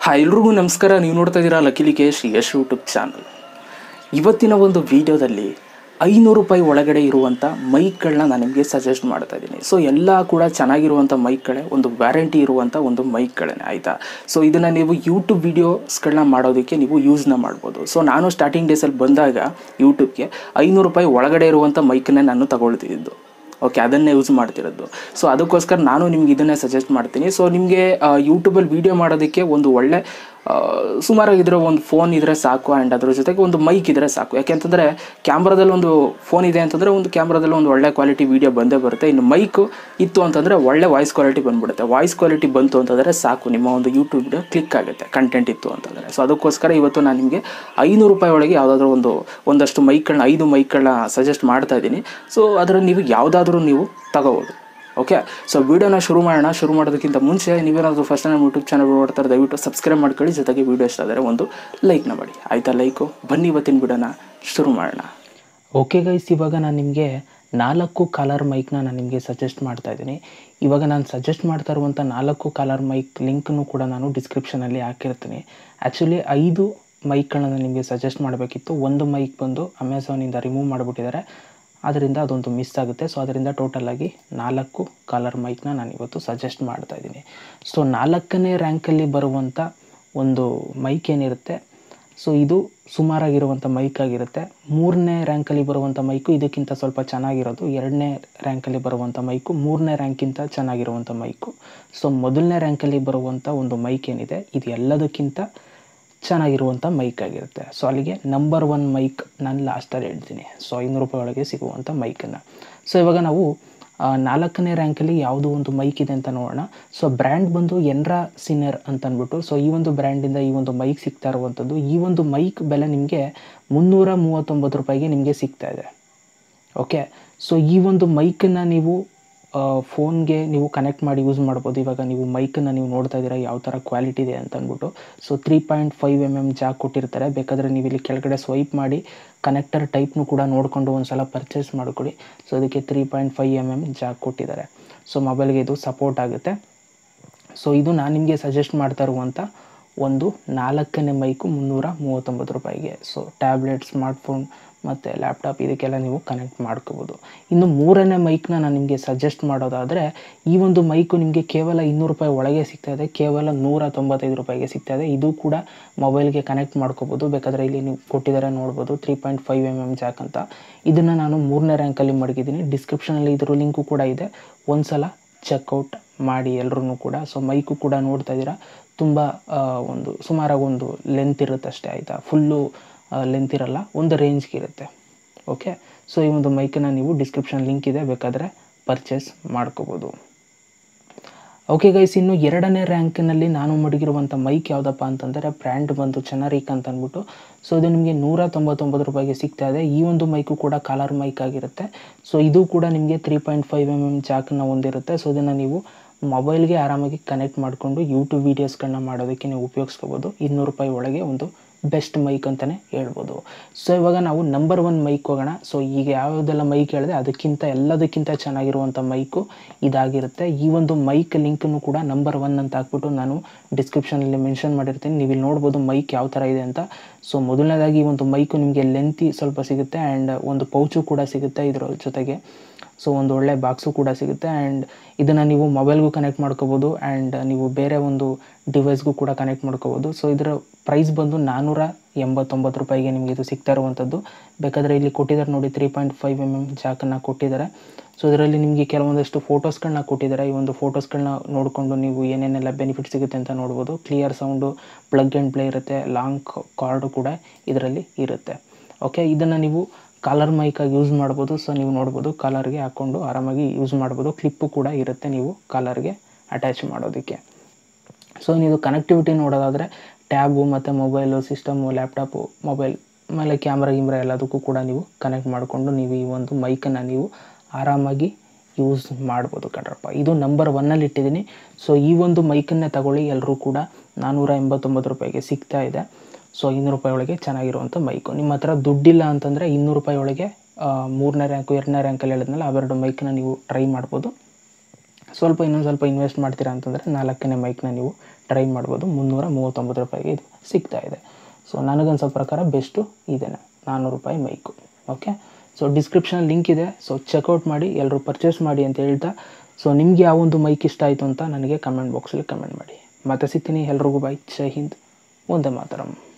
hi ಎಲ್ರಿಗೂ ನಮಸ್ಕಾರ ನೀವು ನೋಡ್ತಾ ಇದ್ದೀರಾ ಲಕಿಲಿ ಕೇಶ್ ಯಶ್ ಯೂಟ್ಯೂಬ್ ಚಾನಲ್ ಇವತ್ತಿನ ಒಂದು ವಿಡಿಯೋದಲ್ಲಿ ಐನೂರು ರೂಪಾಯಿ ಒಳಗಡೆ ಇರುವಂಥ ಮೈಕ್ಗಳನ್ನ ನಾನು ನಿಮಗೆ ಸಜೆಸ್ಟ್ ಮಾಡ್ತಾ ಇದ್ದೀನಿ ಸೊ ಎಲ್ಲ ಕೂಡ ಚೆನ್ನಾಗಿರುವಂಥ ಮೈಕ್ಗಳೇ ಒಂದು ವ್ಯಾರಂಟಿ ಇರುವಂಥ ಒಂದು ಮೈಕ್ಗಳೇ ಆಯಿತಾ ಸೊ ಇದನ್ನು ನೀವು ಯೂಟ್ಯೂಬ್ ವೀಡಿಯೋಸ್ಗಳನ್ನ ಮಾಡೋದಕ್ಕೆ ನೀವು ಯೂಸ್ನ ಮಾಡ್ಬೋದು ಸೊ ನಾನು ಸ್ಟಾರ್ಟಿಂಗ್ ಡೇಸಲ್ಲಿ ಬಂದಾಗ ಯೂಟ್ಯೂಬ್ಗೆ ಐನೂರು ರೂಪಾಯಿ ಒಳಗಡೆ ಇರುವಂಥ ಮೈಕನ್ನೇ ನಾನು ತಗೊಳ್ತಿದ್ದು ಓಕೆ ಅದನ್ನೇ ಯೂಸ್ ಮಾಡ್ತಿರೋದು ಸೊ ಅದಕ್ಕೋಸ್ಕರ ನಾನು ನಿಮ್ಗೆ ಇದನ್ನೇ ಸಜೆಸ್ಟ್ ಮಾಡ್ತೀನಿ ಸೊ ನಿಮಗೆ ಯೂಟ್ಯೂಬಲ್ಲಿ ವೀಡಿಯೋ ಮಾಡೋದಕ್ಕೆ ಒಂದು ಒಳ್ಳೆ ಆ, ಸುಮಾರಾಗಿದ್ರೆ ಒಂದು ಫೋನ್ ಇದ್ರೆ ಸಾಕು ಆ್ಯಂಡ್ ಅದ್ರ ಜೊತೆಗೆ ಒಂದು ಮೈಕ್ ಇದ್ರೆ ಸಾಕು ಯಾಕೆಂತಂದರೆ ಕ್ಯಾಮ್ರಾದಲ್ಲಿ ಒಂದು ಫೋನ್ ಇದೆ ಅಂತಂದರೆ ಒಂದು ಕ್ಯಾಮ್ರಾದಲ್ಲಿ ಒಂದು ಒಳ್ಳೆ ಕ್ವಾಲಿಟಿ ವೀಡಿಯೋ ಬಂದೇ ಬರುತ್ತೆ ಇನ್ನು ಮೈಕು ಇತ್ತು ಅಂತಂದರೆ ಒಳ್ಳೆ ವಾಯ್ಸ್ ಕ್ವಾಲಿಟಿ ಬಂದ್ಬಿಡುತ್ತೆ ವಾಯ್ಸ್ ಕ್ವಾಲಿಟಿ ಬಂತು ಅಂತಂದರೆ ಸಾಕು ನಿಮ್ಮ ಒಂದು ಯೂಟ್ಯೂಬ್ ವಿಡಿಯೋ ಕ್ಲಿಕ್ ಆಗುತ್ತೆ ಕಂಟೆಂಟ್ ಇತ್ತು ಅಂತಂದರೆ ಸೊ ಅದಕ್ಕೋಸ್ಕರ ಇವತ್ತು ನಾನು ನಿಮಗೆ ಐನೂರು ರೂಪಾಯಿ ಒಳಗೆ ಯಾವುದಾದ್ರೂ ಒಂದು ಒಂದಷ್ಟು ಮೈಕ್ಗಳನ್ನ ಐದು ಮೈಕ್ಗಳನ್ನ ಸಜೆಸ್ಟ್ ಮಾಡ್ತಾ ಇದ್ದೀನಿ ಸೊ ಅದರಲ್ಲಿ ನೀವು ಯಾವುದಾದ್ರೂ ನೀವು ತಗೋಬೋದು ಓಕೆ ಸೊ ವಿಡಿಯೋನ ಶುರು ಮಾಡೋಣ ಶುರು ಮಾಡೋದಕ್ಕಿಂತ ಮುಂಚೆ ನೀವೇನಾದರೂ ಫಸ್ಟ್ ನಮ್ಮ ಯೂಟ್ಯೂಬ್ ಚಾನಲ್ ನೋಡ್ತಾರೆ ದಯವಿಟ್ಟು ಸಬ್ಸ್ಕ್ರೈಬ್ ಮಾಡ್ಕೊಳ್ಳಿ ಜೊತೆಗೆ ವಿಡಿಯೋ ಇಷ್ಟ ಆದರೆ ಒಂದು ಲೈಕ್ನ ಮಾಡಿ ಆಯಿತಾ ಲೈಕು ಬನ್ನಿ ಇವತ್ತಿನ ವಿಡಿಯೋನ ಶುರು ಮಾಡೋಣ ಓಕೆ ಗೈಸ್ ಇವಾಗ ನಾನು ನಿಮಗೆ ನಾಲ್ಕು ಕಲರ್ ಮೈಕ್ನ ನಾನು ನಿಮಗೆ ಸಜೆಸ್ಟ್ ಮಾಡ್ತಾ ಇದ್ದೀನಿ ಇವಾಗ ನಾನು ಸಜೆಸ್ಟ್ ಮಾಡ್ತಾ ಇರುವಂಥ ನಾಲ್ಕು ಕಲರ್ ಮೈಕ್ ಲಿಂಕ್ನು ಕೂಡ ನಾನು ಡಿಸ್ಕ್ರಿಪ್ಷನಲ್ಲಿ ಹಾಕಿರ್ತೀನಿ ಆ್ಯಕ್ಚುಲಿ ಐದು ಮೈಕ್ಗಳನ್ನ ನಿಮಗೆ ಸಜೆಸ್ಟ್ ಮಾಡಬೇಕಿತ್ತು ಒಂದು ಮೈಕ್ ಬಂದು ಅಮೆಝಾನಿಂದ ರಿಮೂವ್ ಮಾಡಿಬಿಟ್ಟಿದ್ದಾರೆ ಅದರಿಂದ ಅದೊಂದು ಮಿಸ್ ಆಗುತ್ತೆ ಸೊ ಅದರಿಂದ ಟೋಟಲಾಗಿ ನಾಲ್ಕು ಕಲರ್ ಮೈಕ್ನ ನಾನು ಇವತ್ತು ಸಜೆಸ್ಟ್ ಮಾಡ್ತಾ ಇದ್ದೀನಿ ಸೊ ನಾಲ್ಕನೇ ರ್ಯಾಂಕಲ್ಲಿ ಬರುವಂಥ ಒಂದು ಮೈಕ್ ಏನಿರುತ್ತೆ ಸೊ ಇದು ಸುಮಾರಾಗಿರುವಂಥ ಮೈಕ್ ಆಗಿರುತ್ತೆ ಮೂರನೇ ರ್ಯಾಂಕಲ್ಲಿ ಬರುವಂಥ ಮೈಕು ಇದಕ್ಕಿಂತ ಸ್ವಲ್ಪ ಚೆನ್ನಾಗಿರೋದು ಎರಡನೇ ರ್ಯಾಂಕಲ್ಲಿ ಬರುವಂಥ ಮೈಕು ಮೂರನೇ ರ್ಯಾಂಕ್ಗಿಂತ ಚೆನ್ನಾಗಿರುವಂಥ ಮೈಕು ಸೊ ಮೊದಲನೇ ರ್ಯಾಂಕಲ್ಲಿ ಬರುವಂಥ ಒಂದು ಮೈಕ್ ಏನಿದೆ ಇದು ಎಲ್ಲದಕ್ಕಿಂತ ಚೆನ್ನಾಗಿರುವಂಥ ಮೈಕ್ ಆಗಿರುತ್ತೆ ಸೊ ಅಲ್ಲಿಗೆ ನಂಬರ್ ಒನ್ ಮೈಕ್ ನಾನು ಲಾಸ್ಟಲ್ಲಿ ಹೇಳ್ತೀನಿ ಸೊ ಐನೂರು ರೂಪಾಯಿ ಒಳಗೆ ಸಿಗುವಂಥ ಮೈಕನ್ನು ಸೊ ಇವಾಗ ನಾವು ಆ, ನಾಲ್ಕನೇ ರ್ಯಾಂಕಲ್ಲಿ ಯಾವುದು ಒಂದು ಮೈಕ್ ಇದೆ ಅಂತ ನೋಡೋಣ ಸೊ ಬ್ರ್ಯಾಂಡ್ ಬಂದು ಎನ್ರಾ ಸಿನ್ನರ್ ಅಂತ ಅಂದ್ಬಿಟ್ಟು ಸೊ ಈ ಒಂದು ಬ್ರ್ಯಾಂಡಿಂದ ಈ ಒಂದು ಮೈಕ್ ಸಿಗ್ತಾ ಇರುವಂಥದ್ದು ಈ ಒಂದು ಮೈಕ್ ಬೆಲೆ ನಿಮಗೆ ಮುನ್ನೂರ ಮೂವತ್ತೊಂಬತ್ತು ರೂಪಾಯಿಗೆ ನಿಮಗೆ ಸಿಗ್ತಾ ಇದೆ ಓಕೆ ಸೊ ಈ ಒಂದು ಮೈಕನ್ನು ನೀವು ಫೋನ್ಗೆ ನೀವು ಕನೆಕ್ಟ್ ಮಾಡಿ ಯೂಸ್ ಮಾಡ್ಬೋದು ಇವಾಗ ನೀವು ಮೈಕನ್ನು ನೀವು ನೋಡ್ತಾ ಇದ್ದೀರಾ ಯಾವ ಥರ ಕ್ವಾಲಿಟಿ ಇದೆ ಅಂತ ಅಂದ್ಬಿಟ್ಟು so three point five M M jack ಕೊಟ್ಟಿರ್ತಾರೆ ಬೇಕಾದರೆ ನೀವು ಇಲ್ಲಿ ಕೆಳಗಡೆ ಸ್ವೈಪ್ ಮಾಡಿ ಕನೆಕ್ಟರ್ ಟೈಪ್ನು ಕೂಡ ನೋಡಿಕೊಂಡು ಒಂದು ಸಲ ಪರ್ಚೇಸ್ ಮಾಡಿಕೊಡಿ ಸೊ ಅದಕ್ಕೆ three point five M M jack ಕೊಟ್ಟಿದ್ದಾರೆ ಸೊ ಮೊಬೈಲ್ಗೆ ಇದು ಸಪೋರ್ಟ್ ಆಗುತ್ತೆ ಸೊ ಇದು ನಾನು ನಿಮಗೆ ಸಜೆಸ್ಟ್ ಮಾಡ್ತಾ ಇರುವಂಥ ಒಂದು ನಾಲ್ಕನೇ ಮೈಕು ಮುನ್ನೂರ ಮೂವತ್ತೊಂಬತ್ತು ರೂಪಾಯಿಗೆ ಸೊ ಟ್ಯಾಬ್ಲೆಟ್ ಸ್ಮಾರ್ಟ್ಫೋನ್ ಮತ್ತು ಲ್ಯಾಪ್ಟಾಪ್ ಇದಕ್ಕೆಲ್ಲ ನೀವು ಕನೆಕ್ಟ್ ಮಾಡ್ಕೋಬೋದು ಇನ್ನು ಮೂರನೇ ಮೈಕ್ನ ನಾನು ನಿಮಗೆ ಸಜೆಸ್ಟ್ ಮಾಡೋದಾದರೆ ಈ ಒಂದು ಮೈಕು ನಿಮಗೆ ಕೇವಲ ಇನ್ನೂರು ರೂಪಾಯಿ ಒಳಗೆ ಸಿಗ್ತಾ ಇದೆ ಕೇವಲ ನೂರ ತೊಂಬತ್ತೈದು ರೂಪಾಯಿಗೆ ಸಿಗ್ತಾ ಇದೆ ಇದು ಕೂಡ ಮೊಬೈಲ್ಗೆ ಕನೆಕ್ಟ್ ಮಾಡ್ಕೋಬೋದು ಬೇಕಾದರೆ ಇಲ್ಲಿ ನೀವು ಕೊಟ್ಟಿದ್ದಾರೆ ನೋಡ್ಬೋದು three point five M M jack ಅಂತ ಇದನ್ನು ನಾನು ಮೂರನೇ ರ್ಯಾಂಕಲ್ಲಿ ಮಡಗಿದ್ದೀನಿ ಡಿಸ್ಕ್ರಿಪ್ಷನಲ್ಲಿ ಇದ್ರ ಲಿಂಕು ಕೂಡ ಇದೆ ಒಂದು ಸಲ ಚೆಕ್ಔಟ್ ಮಾಡಿ ಎಲ್ಲರೂ ಕೂಡ ಸೊ ಮೈಕು ಕೂಡ ನೋಡ್ತಾ ಇದ್ದೀರಾ ತುಂಬ ಆ, ಒಂದು ಸುಮಾರಾಗಿ ಒಂದು ಲೆಂತ್ ಇರುತ್ತೆ ಅಷ್ಟೇ ಆಯಿತಾ ಫುಲ್ಲು ಲೆಂತ್ ಇರಲ್ಲ ಒಂದು ರೇಂಜ್ಗೆ ಇರುತ್ತೆ ಓಕೆ ಸೊ ಈ ಒಂದು ಮೈಕನ್ನು ನೀವು ಡಿಸ್ಕ್ರಿಪ್ಷನ್ ಲಿಂಕ್ ಇದೆ ಬೇಕಾದರೆ ಪರ್ಚೇಸ್ ಮಾಡ್ಕೋಬೋದು ಓಕೆ ಗೈಸ್ ಇನ್ನು ಎರಡನೇ ರ್ಯಾಂಕ್ನಲ್ಲಿ ನಾನು ಮಡಗಿರುವಂಥ ಮೈಕ್ ಯಾವುದಪ್ಪ ಅಂತಂದರೆ ಬ್ರ್ಯಾಂಡ್ ಬಂದು ಚೆನ್ನರಿಕ್ ಅಂತ ಅಂದ್ಬಿಟ್ಟು ಸೊ ಇದು ನಿಮಗೆ ನೂರ ತೊಂಬತ್ತೊಂಬತ್ತು ರೂಪಾಯಿಗೆ ಸಿಗ್ತಾ ಇದೆ ಈ ಒಂದು ಮೈಕು ಕೂಡ ಕಾಲರ್ ಮೈಕ್ ಆಗಿರುತ್ತೆ ಸೊ ಇದು ಕೂಡ ನಿಮಗೆ three point five M M ಜಾಕನ್ನ ಹೊಂದಿರುತ್ತೆ ಸೊ ಇದನ್ನು ನೀವು ಮೊಬೈಲ್ಗೆ ಆರಾಮಾಗಿ ಕನೆಕ್ಟ್ ಮಾಡಿಕೊಂಡು ಯೂಟ್ಯೂಬ್ ವೀಡಿಯೋಸ್ಗಳನ್ನ ಮಾಡೋದಕ್ಕೆ ನೀವು ಉಪಯೋಗಿಸ್ಕೋಬೋದು ಇನ್ನೂರು ರೂಪಾಯಿ ಒಳಗೆ ಒಂದು ಬೆಸ್ಟ್ ಮೈಕ್ ಅಂತಲೇ ಹೇಳ್ಬೋದು ಸೊ ಇವಾಗ ನಾವು ನಂಬರ್ ಒನ್ ಮೈಕ್ ಹೋಗೋಣ ಸೊ ಈಗ ಯಾವುದೆಲ್ಲ ಮೈಕ್ ಹೇಳಿದೆ ಅದಕ್ಕಿಂತ ಎಲ್ಲದಕ್ಕಿಂತ ಚೆನ್ನಾಗಿರುವಂಥ ಮೈಕು ಇದಾಗಿರುತ್ತೆ ಈ ಒಂದು ಮೈಕ್ ಲಿಂಕನ್ನು ಕೂಡ ನಂಬರ್ ಒನ್ ಅಂತ ಹಾಕ್ಬಿಟ್ಟು ನಾನು ಡಿಸ್ಕ್ರಿಪ್ಷನಲ್ಲಿ ಮೆನ್ಷನ್ ಮಾಡಿರ್ತೀನಿ ನೀವು ಇಲ್ಲಿ ನೋಡ್ಬೋದು ಮೈಕ್ ಯಾವ ಥರ ಇದೆ ಅಂತ ಸೊ ಮೊದಲನೇದಾಗಿ ಈ ಒಂದು ಮೈಕು ನಿಮಗೆ ಲೆಂತಿ ಸ್ವಲ್ಪ ಸಿಗುತ್ತೆ ಆ್ಯಂಡ್ ಒಂದು ಪೌಚು ಕೂಡ ಸಿಗುತ್ತೆ ಇದರ ಜೊತೆಗೆ ಸೊ ಒಂದು ಒಳ್ಳೆ ಬಾಕ್ಸು ಕೂಡ ಸಿಗುತ್ತೆ ಆ್ಯಂಡ್ ಇದನ್ನು ನೀವು ಮೊಬೈಲ್ಗೂ ಕನೆಕ್ಟ್ ಮಾಡ್ಕೋಬೋದು ಆ್ಯಂಡ್ ನೀವು ಬೇರೆ ಒಂದು ಡಿವೈಸ್ಗೂ ಕೂಡ ಕನೆಕ್ಟ್ ಮಾಡ್ಕೋಬೋದು ಸೊ ಇದರ ಪ್ರೈಸ್ ಬಂದು ನಾನ್ನೂರ ಎಂಬತ್ತೊಂಬತ್ತು ರೂಪಾಯಿಗೆ ನಿಮಗೆ ಇದು ಸಿಗ್ತಾ ಇರುವಂಥದ್ದು ಬೇಕಾದರೆ ಇಲ್ಲಿ ಕೊಟ್ಟಿದ್ದಾರೆ ನೋಡಿ three point five M M ಜಾಕನ್ನು ಕೊಟ್ಟಿದ್ದಾರೆ ಸೊ ಇದರಲ್ಲಿ ನಿಮಗೆ ಕೆಲವೊಂದಷ್ಟು ಫೋಟೋಸ್ಗಳನ್ನ ಕೊಟ್ಟಿದ್ದಾರೆ ಈ ಒಂದು ಫೋಟೋಸ್ಗಳನ್ನ ನೋಡಿಕೊಂಡು ನೀವು ಏನೇನೆಲ್ಲ ಬೆನಿಫಿಟ್ ಸಿಗುತ್ತೆ ಅಂತ ನೋಡ್ಬೋದು clear sound plug and play ಇರುತ್ತೆ ಲಾಂಗ್ ಕಾರ್ಡು ಕೂಡ ಇದರಲ್ಲಿ ಇರುತ್ತೆ ಓಕೆ ಇದನ್ನು ನೀವು ಕಾಲರ್ ಮೈಕಾಗಿ ಯೂಸ್ ಮಾಡ್ಬೋದು ಸೊ ನೀವು ನೋಡ್ಬೋದು ಕಾಲರ್ಗೆ ಹಾಕ್ಕೊಂಡು ಆರಾಮಾಗಿ ಯೂಸ್ ಮಾಡ್ಬೋದು ಕ್ಲಿಪ್ಪು ಕೂಡ ಇರುತ್ತೆ ನೀವು ಕಾಲರ್ಗೆ ಅಟ್ಯಾಚ್ ಮಾಡೋದಕ್ಕೆ ಸೊ ನೀವು ಕನೆಕ್ಟಿವಿಟಿ ನೋಡೋದಾದರೆ ಟ್ಯಾಬು ಮತ್ತು ಮೊಬೈಲು ಸಿಸ್ಟಮು ಲ್ಯಾಪ್ಟಾಪು ಮೊಬೈಲ್ ಆಮೇಲೆ ಕ್ಯಾಮ್ರಾ ಗಿಮ್ರಾ ಎಲ್ಲದಕ್ಕೂ ಕೂಡ ನೀವು ಕನೆಕ್ಟ್ ಮಾಡಿಕೊಂಡು ನೀವು ಈ ಒಂದು ಮೈಕನ್ನು ನೀವು ಆರಾಮಾಗಿ ಯೂಸ್ ಮಾಡ್ಬೋದು ಕಣ್ರಪ್ಪ ಇದು ನಂಬರ್ ಒನ್ನಲ್ಲಿ ಇಟ್ಟಿದ್ದೀನಿ ಸೊ ಈ ಒಂದು ಮೈಕನ್ನೇ ತಗೊಳ್ಳಿ ಎಲ್ಲರೂ ಕೂಡ ನಾನ್ನೂರ ಎಂಬತ್ತೊಂಬತ್ತು ರೂಪಾಯಿಗೆ ಸಿಗ್ತಾ ಇದೆ ಸೊ ಇನ್ನೂರು ರೂಪಾಯಿ ಒಳಗೆ ಚೆನ್ನಾಗಿರುವಂಥ ಮೈಕು ನಿಮ್ಮ ಹತ್ರ ದುಡ್ಡಿಲ್ಲ ಅಂತಂದರೆ ಇನ್ನೂರು ರೂಪಾಯಿ ಒಳಗೆ ಆ, ಮೂರನೇ ರ್ಯಾಂಕು ಎರಡನೇ ರ್ಯಾಂಕಲ್ಲಿ ಹೇಳಿದ್ನಲ್ಲ ಅವೆರಡು ಮೈಕನ್ನ ನೀವು ಟ್ರೈ ಮಾಡ್ಬೋದು ಸ್ವಲ್ಪ ಇನ್ನೊಂದು ಸ್ವಲ್ಪ ಇನ್ವೆಸ್ಟ್ ಮಾಡ್ತೀರಾ ಅಂತಂದರೆ ನಾಲ್ಕನೇ ಮೈಕ್ನ ನೀವು ಟ್ರೈ ಮಾಡ್ಬೋದು ಮುನ್ನೂರ ಮೂವತ್ತೊಂಬತ್ತು ರೂಪಾಯಿಗೆ ಇದು ಸಿಗ್ತಾ ಇದೆ ಸೊ ನನಗನ್ಸೋ ಪ್ರಕಾರ ಬೆಸ್ಟು ಇದೇನೆ ನಾನ್ನೂರು ರೂಪಾಯಿ mic okay so description link ಇದೆ ಸೊ ಚೆಕ್ಔಟ್ ಮಾಡಿ ಎಲ್ಲರೂ ಪರ್ಚೇಸ್ ಮಾಡಿ ಅಂತ ಹೇಳ್ತಾ ಸೊ ನಿಮಗೆ ಯಾವೊಂದು ಮೈಕ್ ಇಷ್ಟ ಆಯಿತು ಅಂತ ನನಗೆ ಕಮೆಂಟ್ ಬಾಕ್ಸಲ್ಲಿ ಕಮೆಂಟ್ ಮಾಡಿ ಮತ್ತೆ ಸಿಗ್ತೀನಿ ಎಲ್ರಿಗೂ ಬಾಯ್ ಜೈ ಹಿಂದ್ ಒಂದೇ ಮಾತರಂ